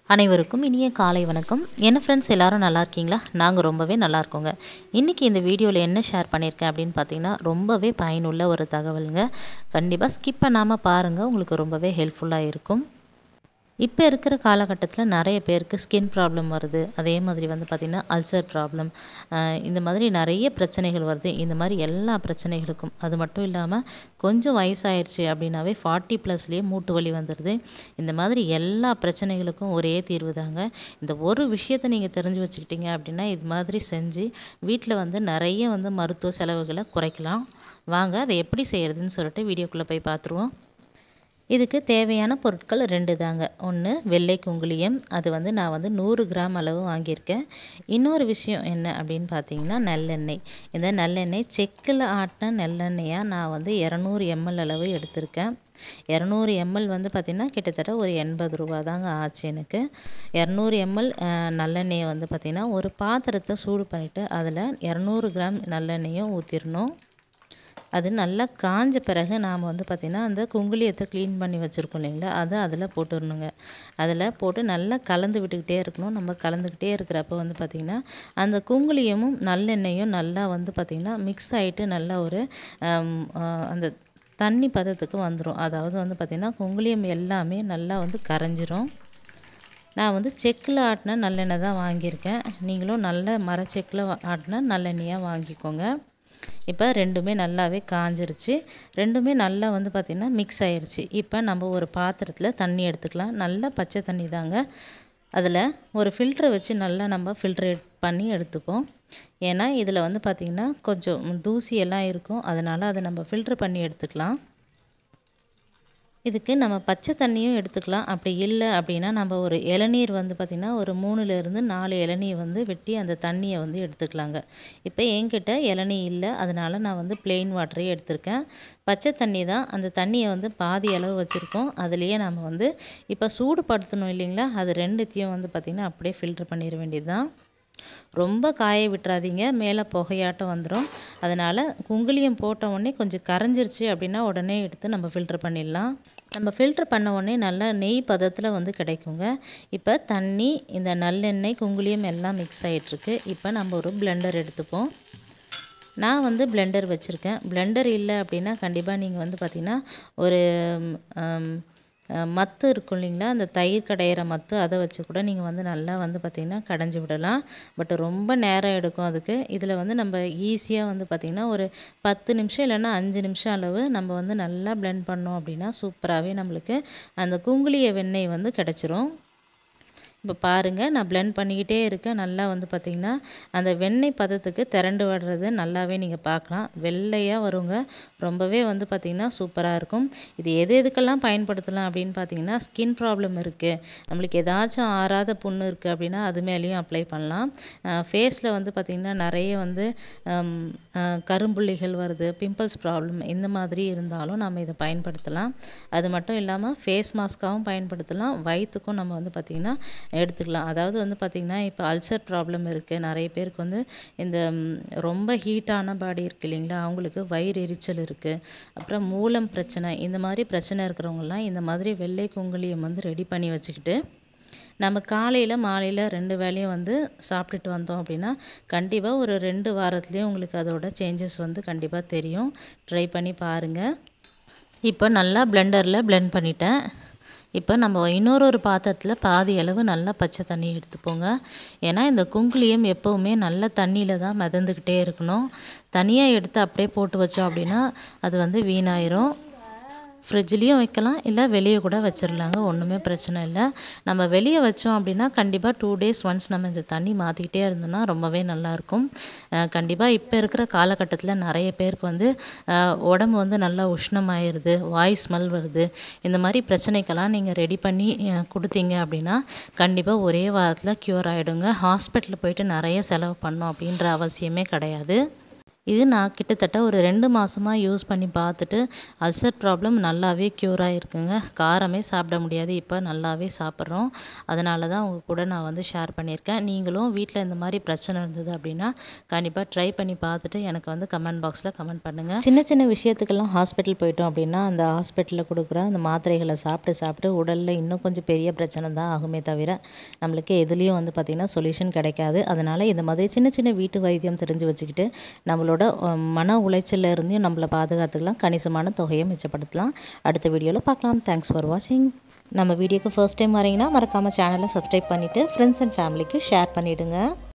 அனைவருக்கும் இனிய காலை வணக்கம் என்ன ஃப்ரெண்ட்ஸ் எல்லாரும் நல்லா இருக்கீங்களா நாங்கள் ரொம்பவே நல்லா இருக்கோங்க இன்றைக்கி இந்த வீடியோவில் என்ன ஷேர் பண்ணியிருக்கேன் அப்படின்னு பார்த்தீங்கன்னா ரொம்பவே பயனுள்ள ஒரு தகவலுங்க கண்டிப்பாக ஸ்கிப் பண்ணாமல் பாருங்கள் உங்களுக்கு ரொம்பவே ஹெல்ப்ஃபுல்லாக இருக்கும் இப்போ இருக்கிற காலகட்டத்தில் நிறைய பேருக்கு ஸ்கின் ப்ராப்ளம் வருது அதே மாதிரி வந்து பார்த்திங்கன்னா அல்சர் ப்ராப்ளம் இந்த மாதிரி நிறைய பிரச்சனைகள் வருது இந்த மாதிரி எல்லா பிரச்சனைகளுக்கும் அது மட்டும் இல்லாமல் கொஞ்சம் வயசாயிருச்சு அப்படின்னாவே ஃபார்ட்டி ப்ளஸ்லேயே மூட்டு வலி வந்துடுது இந்த மாதிரி எல்லா பிரச்சனைகளுக்கும் ஒரே தீர்வு தாங்க இந்த ஒரு விஷயத்தை நீங்கள் தெரிஞ்சு வச்சுக்கிட்டீங்க அப்படின்னா இது மாதிரி செஞ்சு வீட்டில் வந்து நிறைய வந்து மருத்துவ செலவுகளை குறைக்கலாம் வாங்க அதை எப்படி செய்கிறதுன்னு சொல்லிட்டு வீடியோக்குள்ளே போய் பார்த்துருவோம் இதுக்கு தேவையான பொருட்கள் ரெண்டு தாங்க ஒன்று வெள்ளை குங்குளியம் அது வந்து நான் வந்து நூறு கிராம் அளவு வாங்கியிருக்கேன் இன்னொரு விஷயம் என்ன அப்படின்னு பார்த்தீங்கன்னா நல்லெண்ணெய் இந்த நல்லெண்ணெய் செக்கில் ஆட்டின நல்லெண்ணெயாக நான் வந்து இரநூறு எம்எல் அளவு எடுத்திருக்கேன் இரநூறு எம்எல் வந்து பார்த்திங்கன்னா கிட்டத்தட்ட ஒரு எண்பது ரூபா தாங்க ஆச்சு எனக்கு இரநூறு எம்எல் நல்லெண்ணெயை வந்து பார்த்திங்கன்னா ஒரு பாத்திரத்தை சூடு பண்ணிவிட்டு அதில் இரநூறு கிராம் நல்லெண்ணெயும் ஊற்றிடணும் அது நல்லா காஞ்ச பிறகு நாம் வந்து பார்த்திங்கன்னா அந்த குங்குளியத்தை க்ளீன் பண்ணி வச்சுருக்கோம் இல்லைங்களா அதை அதில் போட்டுடணுங்க அதில் போட்டு நல்லா கலந்து விட்டுக்கிட்டே இருக்கணும் நம்ம கலந்துக்கிட்டே இருக்கிறப்ப வந்து பார்த்திங்கன்னா அந்த குங்குளியமும் நல்லெண்ணெயும் நல்லா வந்து பார்த்திங்கன்னா மிக்ஸ் ஆகிட்டு நல்லா ஒரு அந்த தண்ணி பதத்துக்கு வந்துடும் அதாவது வந்து பார்த்திங்கன்னா குங்குளியம் எல்லாமே நல்லா வந்து கரைஞ்சிரும் நான் வந்து செக்கில் ஆட்டின நல்லெண்ணெய் தான் வாங்கியிருக்கேன் நீங்களும் நல்ல மர செக்கில் ஆட்டின நல்லெண்ணெயாக வாங்கிக்கோங்க இப்போ ரெண்டுமே நல்லாவே காஞ்சிருச்சு ரெண்டுமே நல்லா வந்து பார்த்திங்கன்னா மிக்ஸ் ஆயிடுச்சு இப்போ நம்ம ஒரு பாத்திரத்தில் தண்ணி எடுத்துக்கலாம் நல்லா பச்சை தண்ணி தாங்க அதில் ஒரு ஃபில்ட்ரை வச்சு நல்லா நம்ம ஃபில்ட்ரேட் பண்ணி எடுத்துப்போம் ஏன்னா இதில் வந்து பார்த்திங்கன்னா கொஞ்சம் தூசி எல்லாம் இருக்கும் அதனால் அதை நம்ம ஃபில்ட்ரு பண்ணி எடுத்துக்கலாம் இதுக்கு நம்ம பச்சை தண்ணியும் எடுத்துக்கலாம் அப்படி இல்லை அப்படின்னா நம்ம ஒரு இளநீர் வந்து பார்த்திங்கன்னா ஒரு மூணுலேருந்து நாலு இளநீர் வந்து வெட்டி அந்த தண்ணியை வந்து எடுத்துக்கலாங்க இப்போ என்கிட்ட இளநீ இல்லை அதனால் நான் வந்து பிளெயின் வாட்டரே எடுத்திருக்கேன் பச்சை தண்ணி தான் அந்த தண்ணியை வந்து பாதி அளவு வச்சுருக்கோம் அதுலேயே நம்ம வந்து இப்போ சூடுபடுத்தணும் இல்லைங்களா அது ரெண்டுத்தையும் வந்து பார்த்திங்கன்னா அப்படியே ஃபில்ட்ரு பண்ணிட வேண்டியது தான் ரொம்ப காய விட்டுறாதீங்க மேலே புகையாட்டம் வந்துடும் அதனால் குங்குளியம் போட்ட உடனே கொஞ்சம் கரைஞ்சிருச்சு அப்படின்னா உடனே எடுத்து நம்ம ஃபில்ட்ரு பண்ணிடலாம் நம்ம ஃபில்ட்ரு பண்ண உடனே நல்லா நெய் பதத்தில் வந்து கிடைக்குங்க இப்போ தண்ணி இந்த நல்லெண்ணெய் குங்குளியம் எல்லாம் மிக்ஸ் ஆகிட்டுருக்கு இப்போ நம்ம ஒரு பிளெண்டர் எடுத்துப்போம் நான் வந்து பிளெண்டர் வச்சுருக்கேன் பிளெண்டர் இல்லை அப்படின்னா கண்டிப்பாக நீங்கள் வந்து பார்த்திங்கன்னா ஒரு மத்து இருக்கும் இல்லைங்களா அந்த தயிர் கடையிற மத்து அதை வச்சு கூட நீங்கள் வந்து நல்லா வந்து பார்த்திங்கன்னா கடைஞ்சி விடலாம் பட் ரொம்ப நேரம் எடுக்கும் அதுக்கு இதில் வந்து நம்ம ஈஸியாக வந்து பார்த்திங்கன்னா ஒரு பத்து நிமிஷம் இல்லைன்னா அஞ்சு நிமிஷம் அளவு நம்ம வந்து நல்லா பிளெண்ட் பண்ணோம் அப்படின்னா சூப்பராகவே நம்மளுக்கு அந்த குங்குளிய வெண்ணெய் வந்து கிடச்சிரும் இப்போ பாருங்கள் நான் பிளெண்ட் பண்ணிக்கிட்டே இருக்கேன் நல்லா வந்து பார்த்திங்கன்னா அந்த வெண்ணெய் பதத்துக்கு திரண்டு வர்றது நல்லாவே நீங்கள் பார்க்கலாம் வெள்ளையாக வருங்க ரொம்பவே வந்து பார்த்திங்கன்னா சூப்பராக இருக்கும் இது எது எதுக்கெல்லாம் பயன்படுத்தலாம் அப்படின்னு பார்த்தீங்கன்னா ஸ்கின் ப்ராப்ளம் இருக்குது நம்மளுக்கு ஏதாச்சும் ஆறாத புண்ணு இருக்குது அப்படின்னா அது மேலேயும் அப்ளை பண்ணலாம் ஃபேஸில் வந்து பார்த்திங்கன்னா நிறைய வந்து கரும்புள்ளிகள் வருது பிம்பிள்ஸ் ப்ராப்ளம் இந்த மாதிரி இருந்தாலும் நம்ம இதை பயன்படுத்தலாம் அது மட்டும் இல்லாமல் ஃபேஸ் மாஸ்க்காகவும் பயன்படுத்தலாம் வயிற்றுக்கும் நம்ம வந்து பார்த்திங்கன்னா எடுத்துக்கலாம் அதாவது வந்து பார்த்திங்கன்னா இப்போ அல்சர் ப்ராப்ளம் இருக்குது நிறைய பேருக்கு வந்து இந்த ரொம்ப ஹீட்டான பாடி இருக்குது இல்லைங்களா அவங்களுக்கு வயிறு எரிச்சல் இருக்குது அப்புறம் மூலம் பிரச்சனை இந்த மாதிரி பிரச்சனை இருக்கிறவங்கலாம் இந்த மாதிரி வெள்ளை குங்குளியம் வந்து ரெடி பண்ணி வச்சுக்கிட்டு நம்ம காலையில் மாலையில் ரெண்டு வேலையும் வந்து சாப்பிட்டுட்டு வந்தோம் அப்படின்னா கண்டிப்பாக ஒரு ரெண்டு வாரத்துலேயே உங்களுக்கு அதோட சேஞ்சஸ் வந்து கண்டிப்பாக தெரியும் ட்ரை பண்ணி பாருங்கள் இப்போ நல்லா பிளெண்டரில் பிளெண்ட் பண்ணிட்டேன் இப்போ நம்ம இன்னொரு ஒரு பாத்திரத்தில் பாதி அளவு நல்லா பச்சை தண்ணி எடுத்துப்போங்க ஏன்னா இந்த குங்குளியம் எப்போவுமே நல்ல தண்ணியில் தான் மிதந்துக்கிட்டே இருக்கணும் தனியாக எடுத்து அப்படியே போட்டு வச்சோம் அப்படின்னா அது வந்து வீணாயிரும் ஃப்ரிட்ஜ்லேயும் வைக்கலாம் இல்லை வெளியே கூட வச்சிடலாங்க ஒன்றுமே பிரச்சனை இல்லை நம்ம வெளியே வச்சோம் அப்படின்னா கண்டிப்பாக டூ டேஸ் ஒன்ஸ் நம்ம இந்த தண்ணி மாற்றிக்கிட்டே இருந்தோம்னா ரொம்பவே நல்லாயிருக்கும் கண்டிப்பாக இப்போ இருக்கிற காலகட்டத்தில் நிறைய பேருக்கு வந்து உடம்பு வந்து நல்லா உஷ்ணமாயிருது வாய் ஸ்மெல் வருது இந்த மாதிரி பிரச்சனைக்கெல்லாம் நீங்கள் ரெடி பண்ணி கொடுத்தீங்க அப்படின்னா கண்டிப்பாக ஒரே வாரத்தில் க்யூர் ஆகிடுங்க ஹாஸ்பிட்டலில் போயிட்டு நிறைய செலவு பண்ணோம் அப்படின்ற அவசியமே கிடையாது இது நான் கிட்டத்தட்ட ஒரு ரெண்டு மாதமாக யூஸ் பண்ணி பார்த்துட்டு அல்சர் ப்ராப்ளம் நல்லாவே க்யூர் ஆகிருக்குங்க காரமே சாப்பிட முடியாது இப்போ நல்லாவே சாப்பிட்றோம் அதனால தான் உங்கள் கூட நான் வந்து ஷேர் பண்ணியிருக்கேன் நீங்களும் வீட்டில் இந்த மாதிரி பிரச்சனை இருந்தது அப்படின்னா கண்டிப்பாக ட்ரை பண்ணி பார்த்துட்டு எனக்கு வந்து கமெண்ட் பாக்ஸில் கமெண்ட் பண்ணுங்கள் சின்ன சின்ன விஷயத்துக்கெல்லாம் ஹாஸ்பிட்டல் போயிட்டோம் அப்படின்னா அந்த ஹாஸ்பிட்டலில் கொடுக்குற அந்த மாத்திரைகளை சாப்பிட்டு சாப்பிட்டு உடலில் இன்னும் கொஞ்சம் பெரிய பிரச்சனை தான் ஆகுமே தவிர நம்மளுக்கு எதுலேயும் வந்து பார்த்திங்கன்னா சொல்யூஷன் கிடைக்காது அதனால் இந்த மாதிரி சின்ன சின்ன வீட்டு வைத்தியம் தெரிஞ்சு வச்சுக்கிட்டு நம்மளோட மன உளைச்சலில் இருந்தையும் நம்மளை பாதுகாத்துக்கலாம் கணிசமான தொகையை மிச்சப்படுத்தலாம் அடுத்த வீடியோவில் பார்க்கலாம் தேங்க்ஸ் ஃபார் வாட்சிங் நம்ம வீடியோக்கு ஃபர்ஸ்ட் டைம் வரீங்கன்னா மறக்காமல் சேனலை சப்ஸ்கிரைப் பண்ணிவிட்டு ஃப்ரெண்ட்ஸ் அண்ட் ஃபேமிலிக்கு ஷேர் பண்ணிவிடுங்க